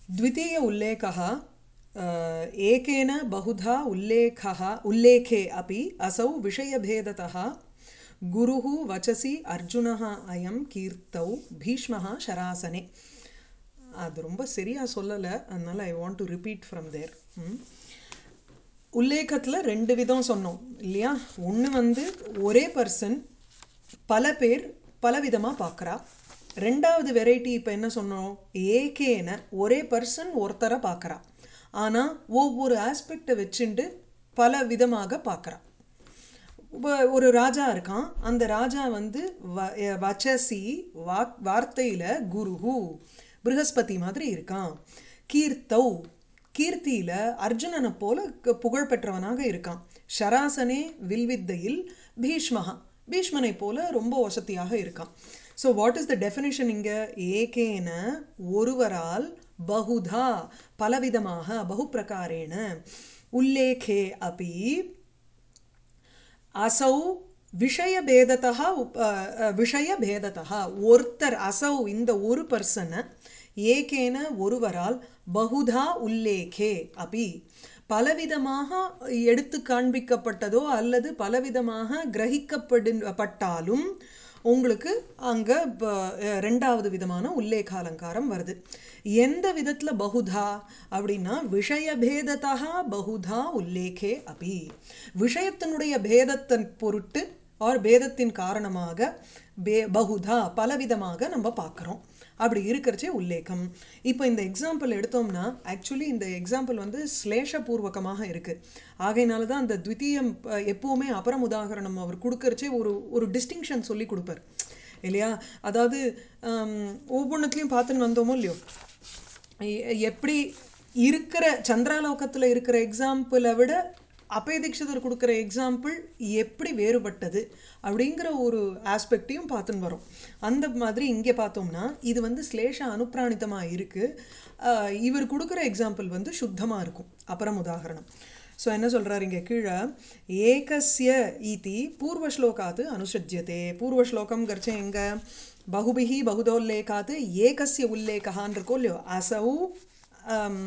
द्वितीय उल्लेखः अ, एकेन बहुधा उल्लेखः उल्लेखे अपि असौ विषयभेदतः गुरुः वचसि अर्जुनः अयं कीर्तौ भीष्मः शरासने அது ரொம்ப சரியாக சொல்லலை அதனால் I want to repeat from there உல்லேகத்தில் ரெண்டு விதம் சொன்னோம் இல்லையா ஒன்று வந்து ஒரே பர்சன் பல பேர் பலவிதமாக பார்க்குறா ரெண்டாவது வெரைட்டி இப்போ என்ன சொன்னோம் ஏகேன ஒரே பர்சன் ஒருத்தரை பார்க்குறா ஆனால் ஒவ்வொரு ஆஸ்பெக்டை வச்சுண்டு பல விதமாக பார்க்குறா வ- ஒரு ராஜா இருக்கான் அந்த ராஜா வந்து வ எ- வச்சசி வாக் வார்த்தையில் குருஹு ப்ரஹஸ்பதி மாதிரி இருக்கான் கீர்த்தௌ கீர்த்தியில் அர்ஜுனனை போல க- புகழ் பெற்றவனாக இருக்கான் ஷராசனே வில்வித்தையில் பீஷ்மஹா பீஷ்மனை போல ரொம்ப வசதியாக இருக்கான் so what is the definition இங்கே ஏகேன ஒருவரால் பகுதா பலவிதமாக பகுப்பிரகாரேன உல்லேகே அப்பி असौ விஷயபேதத்தः உப் அ, அ, விஷயபேதத்தः ஒருத்தர் அசௌ இந்த ஒரு பர்சனை ஏகேன ஒருவரால் பகுதா உல்லேகே அபி பலவிதமாக எடுத்து காண்பிக்கப்பட்டதோ அல்லது பலவிதமாக கிரகிக்கப்படு பட்டாலும் உங்களுக்கு அங்கே ரெண்டாவது விதமான உல்லேக அலங்காரம் வருது எந்த விதத்தில் பகுதா அப்படின்னா விஷயபேதத்தா பகுதா உல்லேகே அபி விஷயத்தினுடைய பேதத்தின் பொருட்டு ஆர் பேதத்தின் காரணமாக பே பகுதா பலவிதமாக நம்ம பார்க்குறோம் அப்படி இருக்கிறச்சே உல்லேகம் இப்போ இந்த எக்ஸாம்பிள் எடுத்தோம்னா ஆக்சுவலி இந்த எக்ஸாம்பிள் வந்து ஸ்லேஷபூர்வகமாக இருக்குது ஆகையினால தான் அந்த த்விதீயம் அஹ், எப்பவுமே அபரம் உதாகரணம் அவர் கொடுக்கறச்சே ஒரு ஒரு டிஸ்டிங்ஷன் சொல்லி கொடுப்பார் இல்லையா அதாவது ஒவ்வொன்றத்துலையும் பார்த்துன்னு வந்தோமோ இல்லையோ எ- எப்படி இருக்கிற சந்திராலோகத்தில் இருக்கிற எக்ஸாம்பிளை விட அப்பய தீட்சிதர் கொடுக்குற எக்ஸாம்பிள் எப்படி வேறுபட்டது அப்படிங்கிற ஒரு ஆஸ்பெக்டையும் பார்த்துன்னு வரும் அந்த மாதிரி இங்கே பார்த்தோம்னா இது வந்து ஸ்லேஷ அனுப்பிராணிதமாக இருக்குது இவர் கொடுக்குற எக்ஸாம்பிள் வந்து சுத்தமாக இருக்கும் அப்புறம் உதாகரணம் ஸோ என்ன சொல்கிறார் இங்கே கீழே ஏகஸ்ய இதி பூர்வஸ்லோகாத்து அனுசஜ்யத்தே பூர்வஸ்லோகம் கர்ச்சே எங்கே பகுபிஹி பகுதோல்லேகாத்து ஏகஸ்ய உல்லேகான் இருக்கோ இல்லையோ அசௌ ஆம்,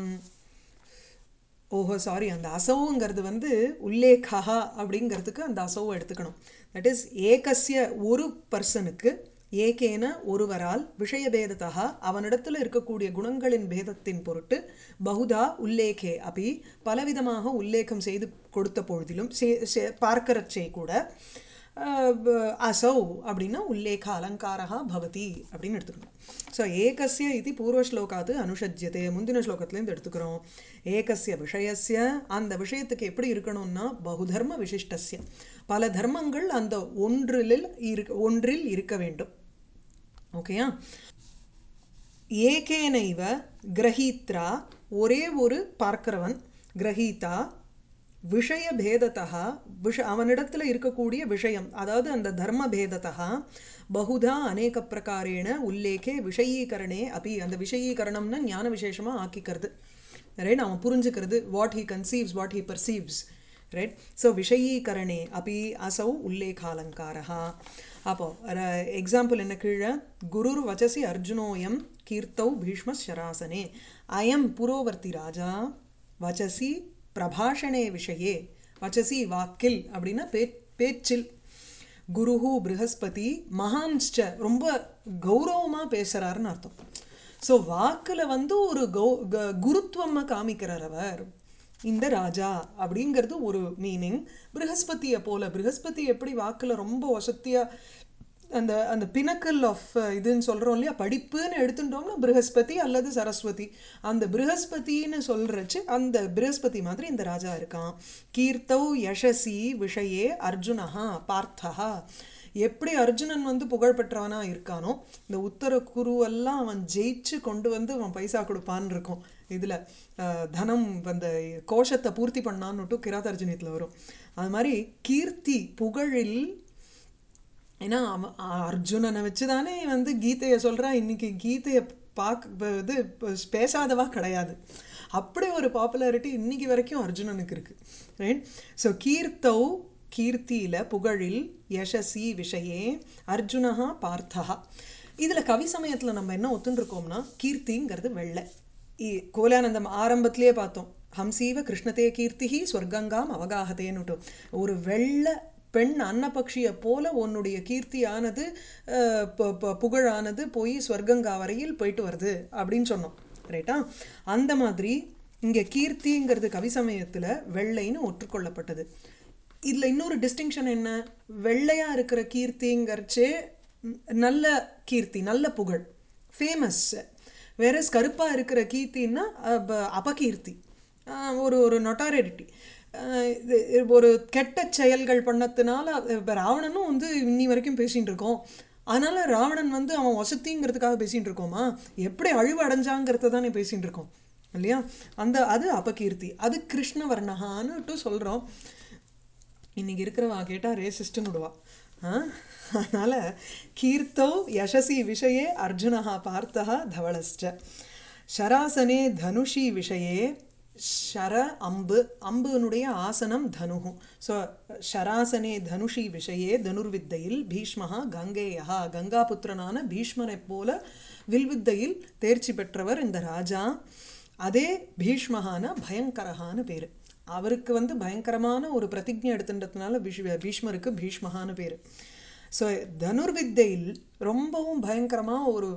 ஓஹோ சாரி அந்த அசவுங்கிறது வந்து உல்லேகா அப்படிங்கிறதுக்கு அந்த அசவை எடுத்துக்கணும் தட் இஸ் ஏகஸ்ய ஒரு பர்சனுக்கு ஏகேன ஒருவரால் விஷயபேதத்தா அவனிடத்தில் இருக்கக்கூடிய குணங்களின் பேதத்தின் பொருட்டு பகுதா உல்லேகே அப்படி பலவிதமாக உல்லேகம் செய்து கொடுத்த பொழுதிலும் சே- சே- பார்க்கறச்சே கூட அஹ், ப- அசௌ அப்படின்னா உல்லேக அலங்காரா பவதி அப்படின்னு எடுத்துக்கணும் ஸோ ஏகஸ்ய இது பூர்வஸ்லோகாத்து அனுஷஜ்யதே முந்தின ஸ்லோகத்துலேருந்து எடுத்துக்கிறோம் ஏகஸ்ய விஷயஸ்ய அந்த விஷயத்துக்கு எப்படி இருக்கணும்னா பகுதர்ம விசிஷ்டஸ்ய பல தர்மங்கள் அந்த ஒன்றில் இருக்க ஒன்றில் இருக்க வேண்டும் ஓகேயா ஏகேனைவ கிரகீத்ரா ஒரே ஒரு பார்க்கிறவன் கிரகீதா விஷய பேதத்தா விஷ அவனிடத்தில் இருக்கக்கூடிய விஷயம் அதாவது அந்த தர்ம பேதத்தா பகுதா அநேக பிரகாரேண உல்லேகே விஷயீகரணே அப்படி அந்த விஷயீகரணம்னா ஞான விசேஷமாக ஆக்கிக்கிறது ரைட் அவன் புரிஞ்சுக்கிறது what he conceives what he perceives right so விஷயீகரணே அப்படி அசௌ உல்லேகாலங்காரா அப்போ எக்ஸாம்பிள் என்ன கீழே குருர் வச்சசி அர்ஜுனோயம் கீர்த்தௌ பீஷ்ம சராசனே அயம் புரோவர்த்தி ராஜா வச்சசி பிரபாஷணே விஷயே வச்சசி வாக்கில் அப்படின்னா பே பேச்சில் குருஹு ப்ரஹஸ்பதி மகான்ஸ்ச ரொம்ப கௌரவமாக பேசுகிறாருன்னு அர்த்தம் ஸோ வாக்கில் வந்து ஒரு கௌ க- குருத்துவமா காமிக்கிறார் அவர் இந்த ராஜா அப்படிங்கிறது ஒரு மீனிங் ப்ரஹஸ்பதியை போல ப்ரஹஸ்பதி எப்படி வாக்கில் ரொம்ப வசத்தியாக அந்த அந்த பினக்கல் ஆஃப் இதுன்னு சொல்கிறோம் இல்லையா படிப்புன்னு எடுத்துட்டோம்னா ப்ரஹஸ்பதி அல்லது சரஸ்வதி அந்த ப்ரஹஸ்பதின்னு சொல்கிறச்சு அந்த ப்ரஹஸ்பதி மாதிரி இந்த ராஜா இருக்கான் கீர்த்தௌ யசசி விஷயே அர்ஜுனஹா பார்த்தஹா எப்படி அர்ஜுனன் வந்து புகழ்பெற்றவனா இருக்கானோ இந்த உத்தர குருவெல்லாம் அவன் ஜெயிச்சு கொண்டு வந்து அவன் பைசா கொடுப்பான்னு இருக்கும் இதில் தனம் அந்த கோஷத்தை பூர்த்தி பண்ணான்னுட்டு கிராதார்ஜுனியத்தில் வரும் அது மாதிரி கீர்த்தி புகழில் ஏன்னா அவன் அர்ஜுனனை வச்சு தானே வந்து கீதையை சொல்கிறான் இன்னைக்கு கீதையை பார்க்க இது பேசாதவா கிடையாது அப்படி ஒரு பாப்புலாரிட்டி இன்னைக்கு வரைக்கும் அர்ஜுனனுக்கு இருக்குது ரைட் ஸோ கீர்த்தௌ கீர்த்தியில் புகழில் யசசி விஷயே அர்ஜுனஹா பார்த்தா இதில் கவி சமயத்தில் நம்ம என்ன ஒத்துன்னு இருக்கோம்னா கீர்த்திங்கிறது வெள்ளை இ- கோலானந்தம் ஆரம்பத்திலேயே பார்த்தோம் ஹம்சீவ கிருஷ்ணதே கீர்த்திஹி ஸ்வர்கங்காம் அவகாகதேன்னுட்டு ஒரு வெள்ளை பெண் அன்னபக்ஷியை போல உன்னுடைய கீர்த்தியானது அஹ், பு- பு- புகழானது போய் ஸ்வர்கங்கா வரையில் போயிட்டு வருது அப்படின்னு சொன்னோம் ரைட்டா அந்த மாதிரி இங்கே கீர்த்திங்கிறது கவி சமயத்தில் வெள்ளைன்னு ஒற்றுக்கொள்ளப்பட்டது இதில் இன்னொரு டிஸ்டிங்ஷன் என்ன வெள்ளையாக இருக்கிற கீர்த்திங்கிறச்சே நல்ல கீர்த்தி நல்ல புகழ் ஃபேமஸ் வேறஸ் கருப்பாக இருக்கிற கீர்த்தின்னா அப- அபகீர்த்தி அஹ் ஒரு ஒரு நொட்டாரிட்டி இது ஒரு கெட்ட செயல்கள் பண்ணதுனால இப்போ ராவணனும் வந்து இன்னி வரைக்கும் பேசிகிட்டு இருக்கோம் அதனால ராவணன் வந்து அவன் வசதிங்கிறதுக்காக பேசிகிட்டு இருக்கோமா எப்படி அழிவு அடைஞ்சாங்கிறத தானே பேசிகிட்டு இருக்கோம் இல்லையா அந்த அது அபகீர்த்தி அது கிருஷ்ணவர்ணகான்னுட்டு சொல்கிறோம் இன்னைக்கு இருக்கிறவா கேட்டால் ரேசிஸ்ட்டுன்னு விடுவா ஆ? அதனால கீர்த்தௌ யசசி விஷயே அர்ஜுனः பார்த்தः தவளஸ்ச ஷராசனே தனுஷி விஷயே ஷர அம்பு அம்புனுடைய ஆசனம் தனுஹு ஸோ ஷராசனே தனுஷி விஷயே தனுர்வித்தையில் பீஷ்மஹா கங்கேயா கங்காபுத்திரனான பீஷ்மனைப் போல வில்வித்தையில் தேர்ச்சி பெற்றவர் இந்த ராஜா அதே பீஷ்மஹான பயங்கரஹான்னு பேர் அவருக்கு வந்து பயங்கரமான ஒரு பிரதிஜை எடுத்துட்டதுனால பீஷ் பீஷ்மருக்கு பீஷ்மஹான்னு பேர் ஸோ தனுர்வித்தையில் ரொம்பவும் பயங்கரமாக ஒரு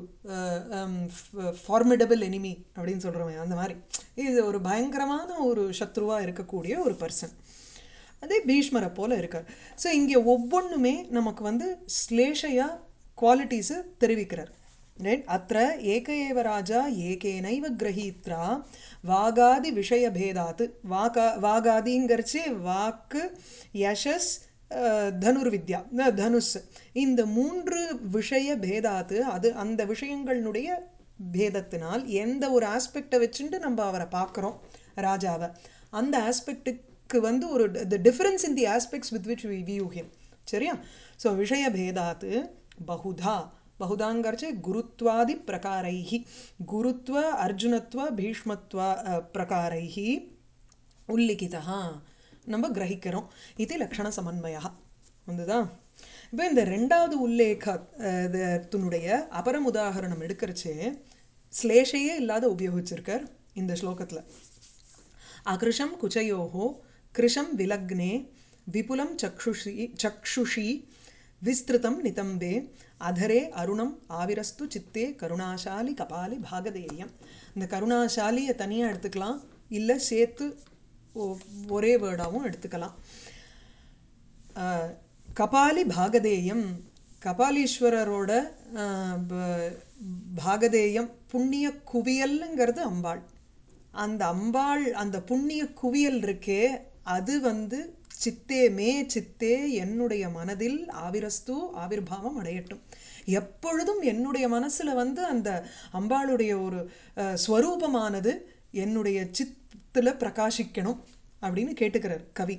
ஃபார்மிடபிள் எனிமி அப்படின்னு சொல்கிறோமே அந்த மாதிரி இது ஒரு பயங்கரமான ஒரு சத்ருவாக இருக்கக்கூடிய ஒரு பர்சன் அதே பீஷ்மரை போல இருக்கார் ஸோ இங்கே ஒவ்வொன்றுமே நமக்கு வந்து ஸ்லேஷையா குவாலிட்டிஸு தெரிவிக்கிறார் ரைட் அத்த ஏக ஏவ ராஜா ஏகேனைவ கிரகீத்ரா வாகாதி விஷயபேதாத் வாகா வாகாதிங்கிறச்சே வாக்கு யசஸ் அஹ், தனுர்வித்யா அஹ், தனுஷ் இந்த மூன்று விஷய பேதாத்து அது அந்த விஷயங்களுடைய பேதத்தினால் எந்த ஒரு ஆஸ்பெக்டை வச்சுட்டு நம்ம அவரை பார்க்குறோம் ராஜாவை அந்த ஆஸ்பெக்ட்டுக்கு வந்து ஒரு the difference in the aspects with which we view him சரியா ஸோ விஷய பேதாத்து பகுதா बहुधाङ्गर्चे गुरुत्वादि प्रकारैः गुरुत्व अर्जुनत्व भीष्मत्व अ, प्रकारैः உல்லிக்கிதா நம்ம கிரகிக்கிறோம் இது லக்ஷண சமன்வயா வந்துதா இப்போ இந்த ரெண்டாவது உல்லேகத்தினுடைய அபரம் உதாகரணம் எடுக்கிறச்சே ஸ்லேஷையே இல்லாத உபயோகிச்சிருக்கார் இந்த ஸ்லோகத்தில் அகிருஷம் குச்சயோகோ கிருஷம் விலக்னே விபுலம் சக்ஷுஷி சக்ஷுஷி விஸ்திருதம் நிதம்பே அதரே அருணம் ஆவிரஸ்து சித்தே கருணாசாலி கபாலி பாகதேயம் இந்த கருணாசாலியை தனியாக எடுத்துக்கலாம் இல்லை சேர்த்து ஒ- ஒரே வேர்டாகவும் எடுத்துக்கலாம் அஹ், கபாலி பாகதேயம் கபாலீஸ்வரரோட அஹ், ப- பாகதேயம் புண்ணிய குவியல்ங்கிறது அம்பாள் அந்த அம்பாள் அந்த புண்ணிய குவியல் இருக்கே அது வந்து சித்தே மே சித்தே என்னுடைய மனதில் ஆவிரஸ்து ஆவிர்பாவம் அடையட்டும் எப்பொழுதும் என்னுடைய மனசில் வந்து அந்த அம்பாளுடைய ஒரு அஹ், ஸ்வரூபமானது என்னுடைய சித்தில் பிரகாசிக்கணும் அப்படின்னு கேட்டுக்கிறார் கவி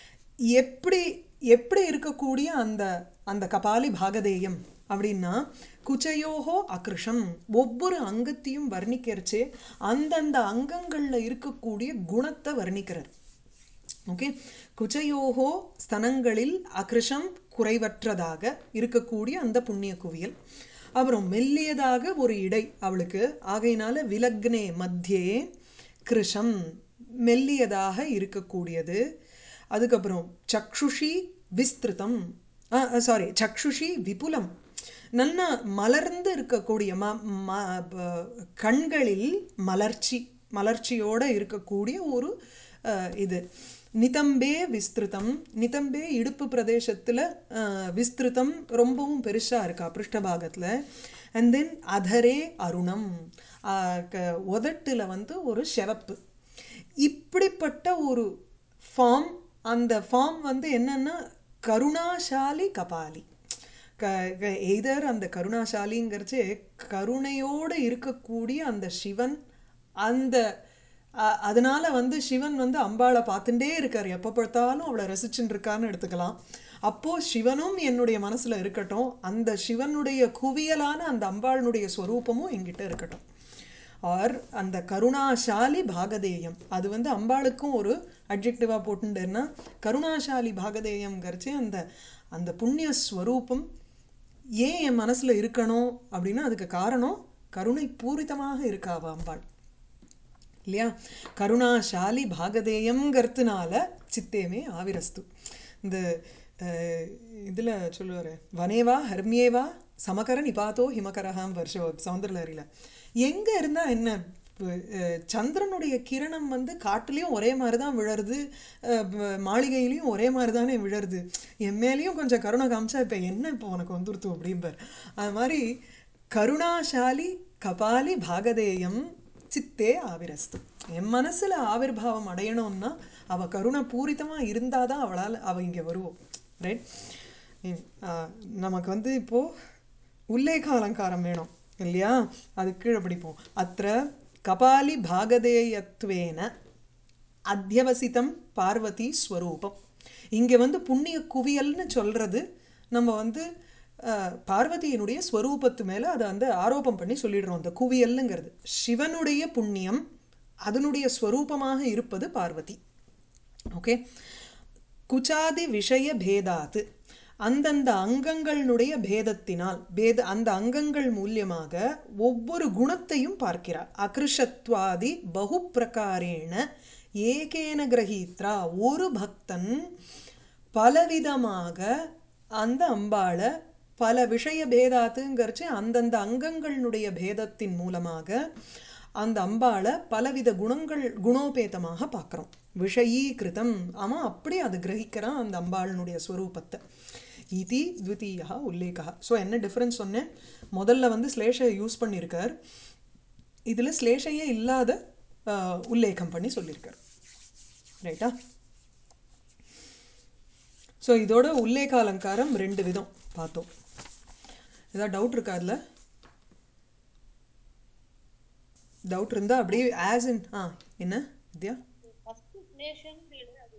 எப்படி எப்படி இருக்கக்கூடிய அந்த அந்த கபாலி பாகதேயம் அப்படின்னா குச்சயோகோ அக்ருஷம் ஒவ்வொரு அங்கத்தையும் வர்ணிக்கிறச்சே அந்தந்த அங்கங்களில் இருக்கக்கூடிய குணத்தை வர்ணிக்கிறார் ஓகே குச்சயோகோ ஸ்தனங்களில் அக்ருஷம் குறைவற்றதாக இருக்கக்கூடிய அந்த புண்ணிய குவியல் அப்புறம் மெல்லியதாக ஒரு இடை அவளுக்கு ஆகையினால விலக்னே மத்தியே கிருஷம் மெல்லியதாக இருக்கக்கூடியது அதுக்கப்புறம் சக்ஷுஷி விஸ்திருதம் சாரி சக்ஷுஷி விபுலம் நல்ல மலர்ந்து இருக்கக்கூடிய ம ம ப- கண்களில் மலர்ச்சி மலர்ச்சியோட இருக்கக்கூடிய ஒரு அஹ், இது நிதம்பே விஸ்திருதம் நிதம்பே இடுப்பு பிரதேசத்தில் விஸ்திருதம் ரொம்பவும் பெருசாக இருக்கா பிருஷ்டபாகத்தில் அண்ட் தென் அதரே அருணம் அஹ், க- உதட்டுல வந்து ஒரு செவப்பு இப்படிப்பட்ட ஒரு ஃபார்ம் அந்த ஃபார்ம் வந்து என்னன்னா கருணாசாலி கபாலி க எய்தர் அந்த கருணாசாலிங்கிறச்சு கருணையோடு இருக்கக்கூடிய அந்த சிவன் அந்த அ- அதனால வந்து சிவன் வந்து அம்பாளை பார்த்துட்டே இருக்கார் எப்போ பார்த்தாலும் அவளை ரசிச்சுட்டு இருக்கான்னு எடுத்துக்கலாம் அப்போது சிவனும் என்னுடைய மனசில் இருக்கட்டும் அந்த சிவனுடைய குவியலான அந்த அம்பாளுடைய ஸ்வரூபமும் என்கிட்ட இருக்கட்டும் ஆர் அந்த கருணாசாலி பாகதேயம் அது வந்து அம்பாளுக்கும் ஒரு அட்ஜெக்டிவாக போட்டுட்டேன்னா கருணாசாலி பாகதேயம்ங்கிறச்சு அந்த அந்த புண்ணிய ஸ்வரூபம் ஏன் என் மனசில் இருக்கணும் அப்படின்னா அதுக்கு காரணம் கருணை பூரிதமாக இருக்காவா அம்பாள் இல்லையா கருணாசாலி பாகதேயம்ங்கிறதுனால சித்தேமே ஆவிரஸ்து இந்த இதில் சொல்லுவார் வனேவா ஹர்மியேவா சமகர நிபாத்தோ ஹிமகரஹாம் வருஷோ சௌந்தரலரியில் எங்கே இருந்தால் என்ன அஹ், சந்திரனுடைய கிரணம் வந்து காட்டுலேயும் ஒரே மாதிரி தான் விழருது அஹ், ப- மாளிகையிலையும் ஒரே மாதிரி தானே விழருது என் மேலேயும் கொஞ்சம் கருணை காமிச்சா இப்போ என்ன இப்போ உனக்கு வந்துருத்து அப்படிம்பார் அது மாதிரி கருணாசாலி கபாலி பாகதேயம் சித்தே ஆவிரஸ்து என் மனசில் ஆவிர்பாவம் அடையணும்னா அவள் கருணை பூரித்தமாக இருந்தால் தான் அவளால் அவள் இங்கே வருவோம் ரைட் நமக்கு வந்து இப்போது உல்லேக அலங்காரம் வேணும் இல்லையா அது கீழே படிப்போம் அத்த கபாலி பாகதேயத்வேன அத்தியவசிதம் பார்வதி ஸ்வரூபம் இங்கே வந்து புண்ணிய குவியல்னு சொல்கிறது நம்ம வந்து அஹ், பார்வதியினுடைய ஸ்வரூபத்து மேலே அதை வந்து ஆரோபம் பண்ணி சொல்லிடுறோம் அந்த குவியல்னுங்கிறது சிவனுடைய புண்ணியம் அதனுடைய ஸ்வரூபமாக இருப்பது பார்வதி ஓகே குச்சாதி விஷய பேதாத்து அந்தந்த அங்கங்களுடைய பேதத்தினால் பேத அந்த அங்கங்கள் மூலியமாக ஒவ்வொரு குணத்தையும் பார்க்கிறார் அகிருஷத்வாதி பகுப்பிரகாரேண ஏகேன கிரகீத்ரா ஒரு பக்தன் பலவிதமாக அந்த அம்பாளை பல விஷய பேதாத்துங்கிறச்சு அந்தந்த அங்கங்களுடைய பேதத்தின் மூலமாக அந்த அம்பாளை பலவித குணங்கள் குணோபேதமாக பார்க்குறோம் விஷயீகிருதம் அவன் அப்படி அதை கிரகிக்கிறான் அந்த அம்பாளினுடைய ஸ்வரூபத்தை இதி த்விதீயா உல்லேகா ஸோ என்ன டிஃப்ரென்ஸ் சொன்னேன் முதல்ல வந்து ஸ்லேஷை யூஸ் பண்ணியிருக்கார் இதில் ஸ்லேஷையே இல்லாத ஆஹ், உல்லேகம் பண்ணி சொல்லியிருக்கார் ரைட்டா ஸோ இதோட உல்லேக அலங்காரம் ரெண்டு விதம் பார்த்தோம் ஏதாவது டவுட் இருக்கா அதில் டவுட் இருந்தால் அப்படியே ஆஸ் இன் ஆ என்ன வித்யா ஃபர்ஸ்ட் ஸ்லேஷன் அது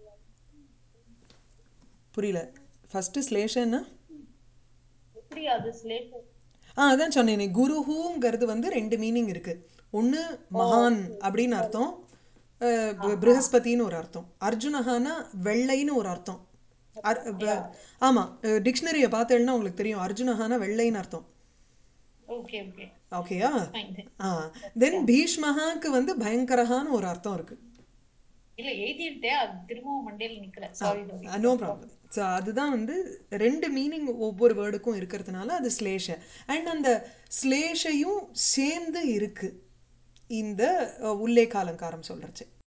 புரியல ஃபஸ்ட்டு ஸ்லேஷன்னா எப்படி அது ஸ்லேஷன் ஆ அதான் சொன்னேனே குருஹுங்கிறது வந்து ரெண்டு மீனிங் இருக்கு ஒன்று மகான் அப்படின்னு அர்த்தம் அஹ், ப- ப்ரஹஸ்பதின்னு ஒரு அர்த்தம் அர்ஜுனஹானா வெள்ளைன்னு ஒரு அர்த்தம் அர் ப- ஆமா டிக்ஷனரியை பார்த்தேன்னா உங்களுக்கு தெரியும் அர்ஜுனஹானா வெள்ளைன்னு அர்த்தம் ஓகே ஓகே ஓகேயா ஃபைன் ஆ தென் பீஷ்மஹாக்கு வந்து பயங்கரஹான்னு ஒரு அர்த்தம் இருக்கு இல்ல எழுதிட்டேன் அது திரும்பவும் மண்டையில நிக்கல sorry sorry no problem so அதுதான் வந்து ரெண்டு மீனிங் ஒவ்வொரு வேர்டுக்கும் இருக்கிறதுனால அது ஸ்லேஷ அண்ட் அந்த ஸ்லேஷையும் சேர்ந்து இருக்கு இந்த அஹ், உல்லேக அலங்காரம் சொல்றச்சு